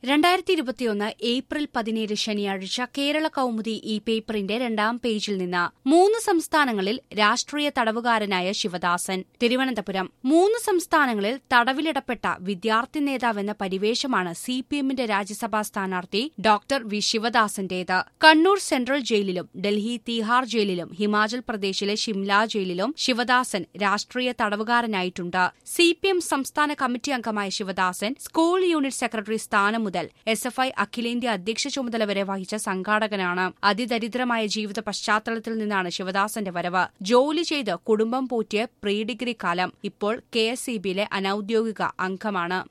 രണ്ടായിരത്തി ഇരുപത്തിയൊന്ന് ഏപ്രിൽ പതിനേഴ് ശനിയാഴ്ച കേരള കൗമുദി ഈ പേപ്പറിന്റെ രണ്ടാം പേജിൽ നിന്ന് മൂന്ന് സംസ്ഥാനങ്ങളിൽ രാഷ്ട്രീയ തടവുകാരനായ ശിവദാസൻ തിരുവനന്തപുരം മൂന്ന് സംസ്ഥാനങ്ങളിൽ തടവിലിടപ്പെട്ട വിദ്യാർത്ഥി നേതാവെന്ന പരിവേഷമാണ് സി പി എമ്മിന്റെ രാജ്യസഭാ സ്ഥാനാർത്ഥി ഡോക്ടർ വി ശിവദാസന്റേത് കണ്ണൂർ സെൻട്രൽ ജയിലിലും ഡൽഹി തീഹാർ ജയിലിലും ഹിമാചൽ പ്രദേശിലെ ഷിംല ജയിലിലും ശിവദാസൻ രാഷ്ട്രീയ തടവുകാരനായിട്ടുണ്ട് സി പി എം സംസ്ഥാന കമ്മിറ്റി അംഗമായ ശിവദാസൻ സ്കൂൾ യൂണിറ്റ് സെക്രട്ടറി സ്ഥാനം മുതൽ എസ് എഫ് ഐ അഖിലേന്ത്യാ അധ്യക്ഷ ചുമതല വരെ വഹിച്ച സംഘാടകനാണ് അതിദരിദ്രമായ ജീവിത പശ്ചാത്തലത്തിൽ നിന്നാണ് ശിവദാസന്റെ വരവ് ജോലി ചെയ്ത് കുടുംബം പോറ്റിയ പ്രീ ഡിഗ്രി കാലം ഇപ്പോൾ കെ എസ് ഇ ബിയിലെ അനൌദ്യോഗിക അംഗമാണ്